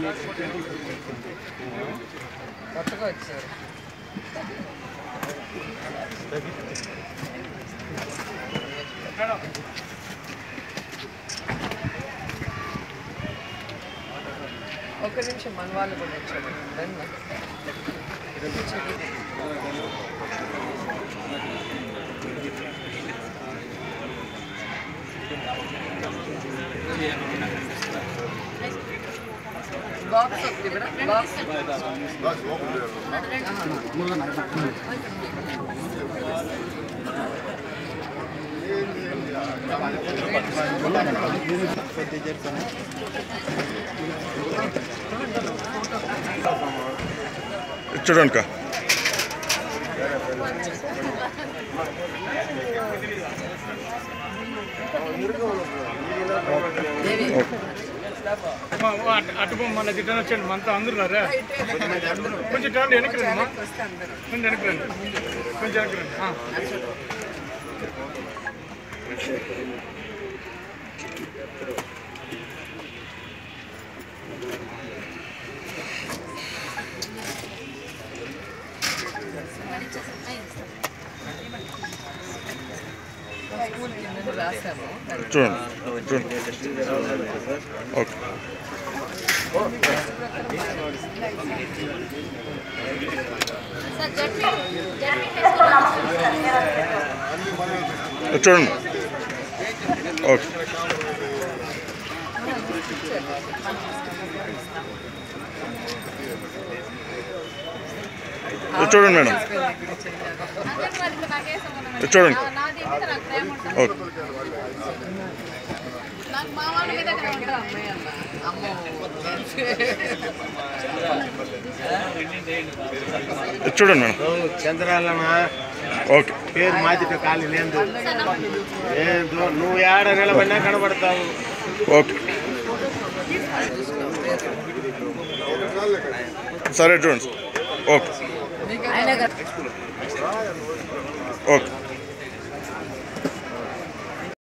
కొత్తగా వచ్చారు ఒక నిమిషం మన వాళ్ళు కూడా వచ్చారు రండి. బాక్స్ ఒకటి ఇవ్వరా? బాక్స్ చూడండి కా అటు మన రిటర్న్ వచ్చండి మనతో అందరూ రారా కొంచెం టర్న్ వెనక్కి రండి అమ్మా. వస్తే అందరూ కొంచెం వెనక్కి రండి కొంచెం వెనక్కి రండి ఆ. స్కూల్ కింద రాసాము చూడండి చూడండి ఓకే చూడండి ఓకే చూడండి మేడం చూడండి ఓకే నాకు మా వాళ్ళ మీద ఇక్కడ అమ్మాయి అన్న అమ్మో చూడండి మేడం చంద్రాలమ్మ ఓకే పేరు మాదిట కాలి లేదు లేదు నువ్వు ఏడ నిలబడినా కనబడతావు ఓకే సరే చూడండి ఓకే ఆయన ఓకే